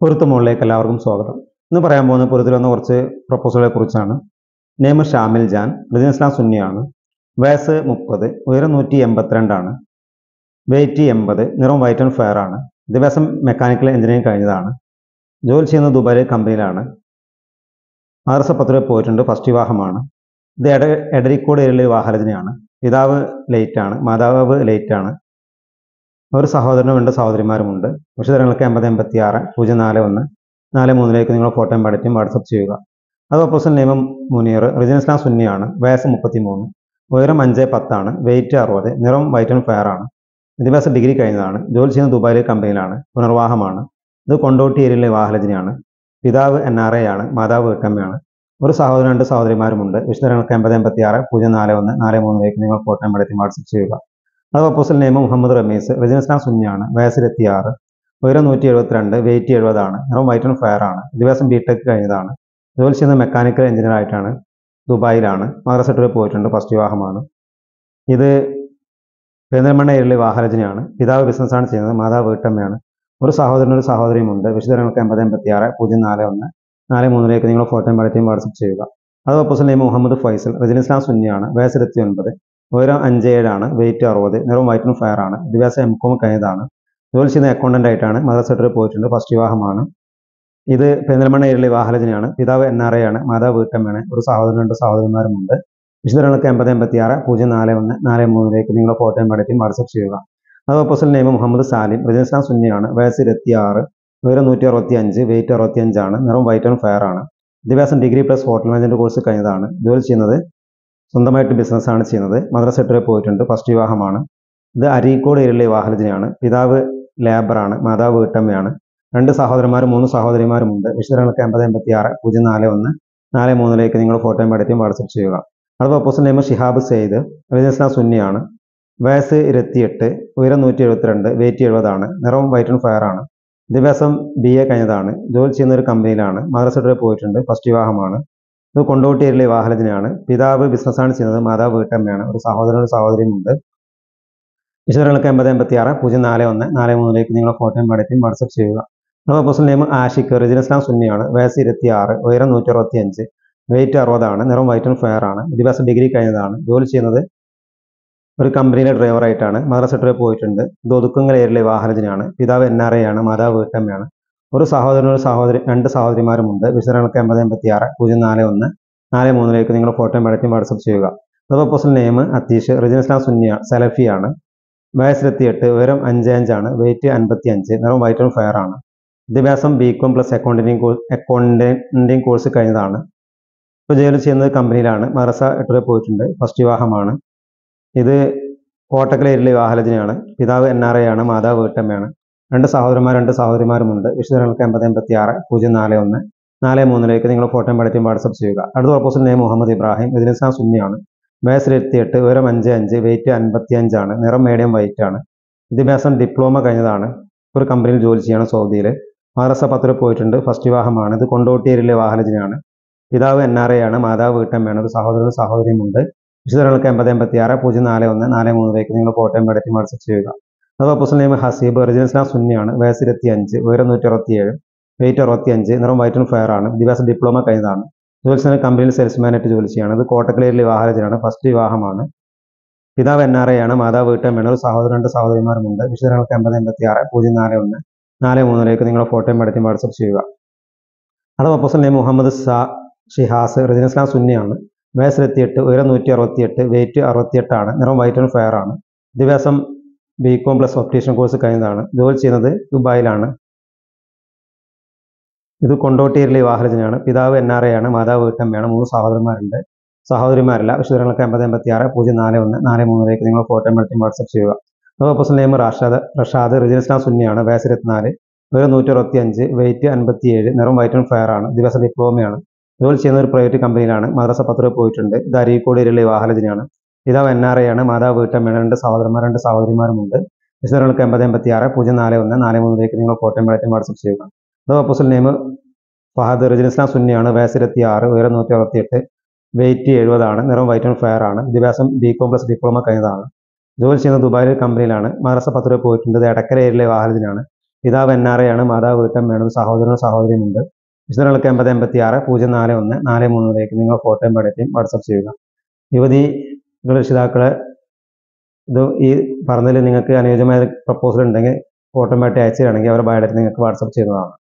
പൊരുത്ത മുകളിലേക്ക് എല്ലാവർക്കും സ്വാഗതം ഇന്ന് പറയാൻ പോകുന്ന പൊരുത്തിൽ വന്ന കുറച്ച് പ്രപ്പോസലുകളെ കുറിച്ചാണ് നെയിം ഷാമിൽ ജാൻ റിജിൻ ഇസ്ലാം സുന്നിയാണ് വയസ്സ് മുപ്പത് ഉയരം നൂറ്റി എൺപത്തിരണ്ടാണ് വെയിറ്റ് എൺപത് നിറം വൈറ്റ് ആൻഡ് ഫയർ ആണ് വിദ്യാഭ്യാസം മെക്കാനിക്കൽ എഞ്ചിനീയറിംഗ് കഴിഞ്ഞതാണ് ജോലി ചെയ്യുന്നത് ദുബായ് കമ്പനിയിലാണ് ആർ എസ് പത്ത് രൂപ പോയിട്ടുണ്ട് ഫസ്റ്റ് വിവാഹമാണ് ഇത് എട എടരിക്കോട് ഏരിയയിലെ വിവാഹരചനയാണ് പിതാവ് ലേറ്റാണ് മാതാവ് ലേറ്റാണ് ഒരു സഹോദരനും രണ്ട് സഹോദരിമാരുമുണ്ട് വിശദങ്ങൾക്ക് എൺപത് എൺപത്തി ആറ് പൂജ്യം നാല് ഒന്ന് നാല് മൂന്നിലേക്ക് നിങ്ങൾ ഫോട്ടോയും പാടറ്റും വാട്സപ്പ് ചെയ്യുക അത് ഓപ്പോസിറ്റ് നിയമം മുനീർ റിജിൻ ഇസ്ലാം സുന്നിയാണ് വയസ്സ് മുപ്പത്തി മൂന്ന് ഉയരം അഞ്ച് പത്താണ് വെയിറ്റ് അറുപത് നിറം വൈറ്റ് ആൻഡ് ഫയർ ആണ് വിദ്യാഭ്യാസ ഡിഗ്രി കഴിഞ്ഞതാണ് ജോലി ചെയ്യുന്ന ദുബായിലെ കമ്പനിയിലാണ് പുനർവാഹമാണ് ഇത് കൊണ്ടോട്ടി ഏരിയയിലെ വിവാഹരചനയാണ് പിതാവ് എൻ ആർ എ ആണ് മാതാവ് വീട്ടമ്മയാണ് ഒരു സഹോദരൻ രണ്ട് സഹോദരിമാരുമുണ്ട് വിശദങ്ങൾക്ക് എൺപത് എൺപത്തി ആറ് പൂജ്യം നാല് ഒന്ന് നാല് മൂന്നിലേക്ക് നിങ്ങൾ ഫോട്ടോയും പാടറ്റും വാട്സപ്പ് ചെയ്യുക അത് opposite name Muhammad Ramees religion ഇസ്ലാം സുന്നിയാണ് വയസ്സിലെത്തി ആറ് ഉയരം നൂറ്റി എഴുപത്തിരണ്ട് വെയിറ്റ് എഴുപതാണ് നിറം വൈറ്റ് ആൻഡ് ഫയർ ആണ് വിദ്യാഭ്യാസം ബി ടെക് കഴിഞ്ഞതാണ് ജോലി ചെയ്യുന്ന മെക്കാനിക്കൽ എഞ്ചിനീയർ ആയിട്ടാണ് ദുബായിലാണ് മദ്രസട്ടിൽ പോയിട്ടുണ്ട് ഫസ്റ്റ് വിവാഹമാണ് ഇത് പെരിന്തൽമണ്ണ ഏരിയയിലെ വാഹനരചനയാണ് പിതാവ് ബിസിനസ്സാണ് ചെയ്യുന്നത് മാതാവ് വീട്ടമ്മയാണ് ഒരു സഹോദരനും ഒരു സഹോദരിയുമുണ്ട് വിശദങ്ങൾക്ക് എൺപത് എൺപത്തി ആറ് പൂജ്യം നാല് ഒന്ന് നാല് മൂന്നിലേക്ക് നിങ്ങൾ ഫോട്ടോയും പടத்தைയും വാട്സപ്പ് ചെയ്യുക അത് opposite name Muhammad Faisal religion ഇസ്ലാം സുന്നിയാണ് വയസ്സിലെത്തി ഒൻപത് ഉയരം അഞ്ച് ഏഴാണ് വെയിറ്റ് അറുപത് നിറം വൈറ്റ് ആൻഡ് ഫയർ ആണ് വിദ്യാഭ്യാസം എം കോം കഴിഞ്ഞതാണ് ജോലി ചെയ്യുന്ന അക്കൗണ്ടന്റ് ആയിട്ടാണ് മദർ സെക്ടറിൽ പോയിട്ടുണ്ട് ഫസ്റ്റ് വിവാഹമാണ് ഇത് പെരിന്തൽമണ്ണ ഏരിയയിലെ വിവാഹരചനയാണ് പിതാവ് എൻ ആർ എ ആണ് മാതാവ് വീട്ടമ്മയാണ് ഒരു സഹോദരൻ രണ്ട് സഹോദരിമാരുമുണ്ട് വിശദങ്ങൾക്ക് എൺപത് എൺപത്തി ആറ് പൂജ്യം നാല് ഒന്ന് നാല് മൂന്നിലേക്ക് നിങ്ങൾ ഫോട്ടോയും പടറ്റും വാട്സപ്പ് ചെയ്യുക അത് opposite name Muhammad Salim religion ഇസ്ലാം സുന്നിയാണ് വയസ്സ് ഇരുപത്തി ആറ് ഉയരം നൂറ്റി അറുപത്തി അഞ്ച് വെയിറ്റ് അറുപത്തി അഞ്ചാണ് നിറം വൈറ്റ് ആൻഡ് ഫയർ ആണ് വിദ്യാഭ്യാസം degree plus hotel management course കഴിഞ്ഞതാണ് ജോലി ചെയ്യുന്നത് സ്വന്തമായിട്ട് ബിസിനസ്സാണ് ചെയ്യുന്നത് മദ്രസ സെക്ടറിൽ പോയിട്ടുണ്ട് ഫസ്റ്റ് വിവാഹമാണ് ഇത് അരീക്കോട് ഏരിയയിലെ വിവാഹരചനയാണ് പിതാവ് ലേബറാണ് മാതാവ് വീട്ടമ്മയാണ് രണ്ട് സഹോദരന്മാരും മൂന്ന് സഹോദരിമാരുമുണ്ട് വിശദങ്ങൾക്ക് എൺപത് എൺപത്തി ആറ് പൂജ്യം നാല് ഒന്ന് നാല് മൂന്നിലേക്ക് നിങ്ങൾ ഫോട്ടോയും പടറ്റും വാട്സപ്പ് ചെയ്യുക അടുത്ത ഓപ്പോസിറ്റ് നെയിം ഷിഹാബ് സെയ്ദ് റജിസ്ലാം സുന്നിയാണ് വയസ്സ് ഇരുപത്തിയെട്ട് ഉയരം നൂറ്റി എഴുപത്തിരണ്ട് വെയിറ്റ് എഴുപതാണ് നിറം വൈറ്റ് ആൻഡ് ഫയർ ആണ് വിദ്യാഭ്യാസം ബി എ കഴിഞ്ഞതാണ് ജോലി ചെയ്യുന്ന ഒരു കമ്പനിയിലാണ് മദ്രസയിൽ പോയിട്ടുണ്ട് ഫസ്റ്റ് വിവാഹമാണ് ഇത് കൊണ്ടോട്ടി ഏരിയയിലെ വിവാഹരചനയാണ് പിതാവ് ബിസിനസ്സാണ് ചെയ്യുന്നത് മാതാവ് വീട്ടമ്മയാണ് ഒരു സഹോദരൻ ഒരു സഹോദരിയുമുണ്ട് വിശദങ്ങൾക്ക് എൺപത് എൺപത്തി ആറ് പൂജ്യം നാല് ഒന്ന് നാല് മൂന്നിലേക്ക് നിങ്ങൾ ഫോട്ടോയും പടറ്റും വാട്സപ്പ് ചെയ്യുക നമ്മുടെ പേഴ്സണൽ നെയിം ആഷിഖ് റിജിൻ ഇസ്ലാം സുന്നിയാണ് വയസ്സ് ഇരുപത്തി ആറ് ഉയരം നൂറ്റി അറുപത്തി അഞ്ച് വെയിറ്റ് അറുപതാണ് നിറം വൈറ്റ് ആൻഡ് ഫയർ ആണ് വിദ്യാഭ്യാസം ഡിഗ്രി കഴിഞ്ഞതാണ് ജോലി ചെയ്യുന്നത് ഒരു കമ്പനിയിലെ ഡ്രൈവറായിട്ടാണ് മദ്രസട്ടിൽ പോയിട്ടുണ്ട് ഇത് ഒതുക്കുങ്ങൽ ഏരിയയിലെ വാഹനജനാണ് പിതാവ് എൻ ആർ എ ആണ് മാതാവ് വീട്ടമ്മയാണ് ഒരു സഹോദരനും ഒരു സഹോദരി രണ്ട് സഹോദരിമാരുമുണ്ട് വിശദങ്ങൾക്ക് എൺപത് എൺപത്തി ആറ് പൂജ്യം നാല് ഒന്ന് നാല് മൂന്നിലേക്ക് നിങ്ങൾ ഫോട്ടോയും പടറ്റും വാട്സപ്പ് ചെയ്യുക അതുപോലെ പേഴ്സണൽ നെയിം അത്തീഷ് റിജിൻ ഇസ്ലാം സുന്നിയ സലഫിയാണ് വയസ്സിലെത്തിയെട്ട് ഉയരം അഞ്ച് അഞ്ചാണ് വെയിറ്റ് അൻപത്തി അഞ്ച് നിറം വൈറ്റ് ആൻഡ് ഫയർ ആണ് വിദ്യാഭ്യാസം B com plus accounting course accounting course കഴിഞ്ഞതാണ് ഇപ്പോൾ ജോലി ചെയ്യുന്നത് കമ്പനിയിലാണ് മറസ എട്ട് പോയിട്ടുണ്ട് ഫസ്റ്റ് വിവാഹമാണ് ഇത് കോട്ടക്കൽ ഏരിയയിലെ വിവാഹരചനയാണ് പിതാവ് എൻ ആർ എ ആണ് മാതാവ് വീട്ടമ്മയാണ് രണ്ട് സഹോദരന്മാർ രണ്ട് സഹോദരിമാരുമുണ്ട് വിശദങ്ങൾക്ക് എൺപത് എൺപത്തി ആറ് പൂജ്യം നാല് ഒന്ന് നാല് മൂന്നിലേക്ക് നിങ്ങൾ ഫോട്ടോയും പടറ്റും വാട്സപ്പ് ചെയ്യുക അടുത്ത ഓപ്പോസിറ്റ് നെയിം മുഹമ്മദ് ഇബ്രാഹിം ഇതിനിസ്ലാം സുന്നിയാണ് വയസ്സിലെത്തിയെട്ട് ഉയരം അഞ്ച് അഞ്ച് വെയിറ്റ് അൻപത്തി അഞ്ചാണ് നിറം മീഡിയം വൈറ്റ് ആണ് വിദ്യാഭ്യാസം ഡിപ്ലോമ കഴിഞ്ഞതാണ് ഒരു കമ്പനിയിൽ ജോലി ചെയ്യണം സൗദിയിൽ മദ്രസ പത്തിൽ പോയിട്ടുണ്ട് ഫസ്റ്റ് വിവാഹമാണ് ഇത് കൊണ്ടോട്ടി ഏരിയയിലെ വാഹനജനാണ് പിതാവ് എൻ ആർ എ ആണ് മാതാവ് വീട്ടമ്മയാണ് ഒരു സഹോദരനും സഹോദരിയുമുണ്ട് വിശദങ്ങൾക്ക് എൺപത് എൺപത്തി ആറ് പൂജ്യം നാല് ഒന്ന് നാല് മൂന്നിലേക്ക് നിങ്ങൾ ഫോട്ടോയും പടറ്റും വാട്സപ്പ് ചെയ്യുക അത് ഓപ്പോസിറ്റ് നെയിം ഹസീബ് റിജിൻ ഇസ്ലാം സുന്നിയാണ് വയസ്സ് ഇരുപത്തി അഞ്ച് ഉയരം നൂറ്റി അറുപത്തി ഏഴ് വെയിറ്റ് അറുപത്തി അഞ്ച് നിറം വൈറ്റ് ആൻഡ് ഫയർ ആണ് വിദ്യാഭ്യാസം ഡിപ്ലോമ കഴിഞ്ഞതാണ് ജോലി ചെയ്യുന്ന കമ്പനിയിൽ സെയിൽസ്മാനായിട്ട് ജോലി ചെയ്യാണ് ഇത് കോട്ടക്കലയിൽ വിവാഹരചനാണ് ഫസ്റ്റ് വിവാഹമാണ് പിതാവ് എൻ ആർ എ ആണ് മാതാവ് വീട്ടമ്മയാണ് ഒരു സഹോദരൻ രണ്ട് സഹോദരിമാരുമുണ്ട് വിശദങ്ങൾക്ക് എൺപത് എൺപത്തി ആറ് പൂജ്യം നാല് ഒന്ന് നാല് മൂന്നിലേക്ക് നിങ്ങൾ ഫോട്ടോയും പടറ്റും വാട്സപ്പ് ചെയ്യുക അത് opposite name Muhammad Shah Shihas religion ഇസ്ലാം സുന്നിയാണ് വയസ്സിലെത്തിയെട്ട് ഉയരം നൂറ്റി അറുപത്തിയെട്ട് വെയിറ്റ് അറുപത്തിയെട്ടാണ് നിറം വൈറ്റ് ആൻഡ് ഫയർ ആണ് വിദ്യാഭ്യാസം B com plus optician course കഴിഞ്ഞതാണ് ജോലി ചെയ്യുന്നത് ദുബായിലാണ് ഇത് കൊണ്ടോട്ടിയിലെ വിവാഹരചനയാണ് പിതാവ് എൻ ആർ എ ആണ് മാതാവ് വീട്ടമ്മയാണ് മൂന്ന് സഹോദരന്മാരുണ്ട് സഹോദരിമാരല്ല വിശദങ്ങൾക്ക് എൺപത് എൺപത്തി ആറ് പൂജ്യം നാല് ഒന്ന് നാല് മൂന്നിലേക്ക് നിങ്ങൾ ഫോട്ടോ പടറ്റും വാട്സപ്പ് ചെയ്യുക opposite name Rashad Rashad religion ഇസ്ലാം സുന്നിയാണ് വയസ്സ് ഇരുപത്തിനാല് ഒരു നൂറ്റി അറുപത്തി അഞ്ച് വെയിറ്റ് അൻപത്തി ഏഴ് നിറം വൈറ്റ് ആൻഡ് ഫയർ ആണ് ദിവസം ഡിപ്ലോമയാണ് ജോലി ചെയ്യുന്ന ഒരു പ്രൈവറ്റ് കമ്പനിയിലാണ് മദ്രസ പത്ത് രൂപ പോയിട്ടുണ്ട് ഇത് അരീക്കോട് ഏരിയയിലെ വാഹനജനാണ് പിതാവ് എൻ ആർ എ ആണ് മാതാവ് വീട്ടമ്മയാണ് രണ്ട് സഹോദരന്മാർ രണ്ട് സഹോദരിമാരുമുണ്ട് വിശദങ്ങൾക്ക് എൺപത് എൺപത്തി ആറ് പൂജ്യം നാല് ഒന്ന് നാല് മൂന്നിലേക്ക് നിങ്ങൾ ഫോട്ടോ പടറ്റും വാട്സപ്പ് ചെയ്യുക അത് ഓപ്പോസിറ്റ് നെയിം ഫഹദ് റിജിൻ ഇസ്ലാം സുന്നിയാണ് വയസ്സ് ഇരുപത്തി ആറ് ഉയരം നൂറ്റി അറുപത്തി എട്ട് വെയിറ്റ് എഴുപതാണ് നിറം വൈറ്റ് ആൻഡ് ഫയർ ആണ് വിദ്യാഭ്യാസം ബി കോം പ്ലസ് ഡിപ്ലോമ കഴിഞ്ഞതാണ് ജോലി ചെയ്യുന്നത് ദുബായിൽ കമ്പനിയിലാണ് മദ്രസ പത്ത് രൂപ പോയിട്ടുണ്ട് ഇത് എടക്കര ഏരിയയിലെ വാഹനത്തിനാണ് പിതാവ് എൻ ആർ ഐ ആണ് മാതാവ് വീട്ടമ്മയാണ് ഒരു സഹോദരനും സഹോദരിയുമുണ്ട് വിശദങ്ങൾക്ക് എൺപത് എൺപത്തി ആറ് പൂജ്യം നാല് ഒന്ന് നാല് മൂന്നിലേക്ക് നിങ്ങൾ ഫോട്ടോയും ബയോഡേറ്റയും വാട്സപ്പ് ചെയ്യുക യുവതി രക്ഷിതാക്കളെ ഇത് ഈ പറഞ്ഞതിൽ നിങ്ങൾക്ക് അനുയോജ്യമായ പ്രപ്പോസൽ ഉണ്ടെങ്കിൽ ഫോട്ടോ ബയോഡേറ്റ അയച്ചു തരികയാണെങ്കിൽ അവരുടെ ബയോഡേറ്റ നിങ്ങൾക്ക് വാട്സപ്പ് ചെയ്യുന്നതാണ്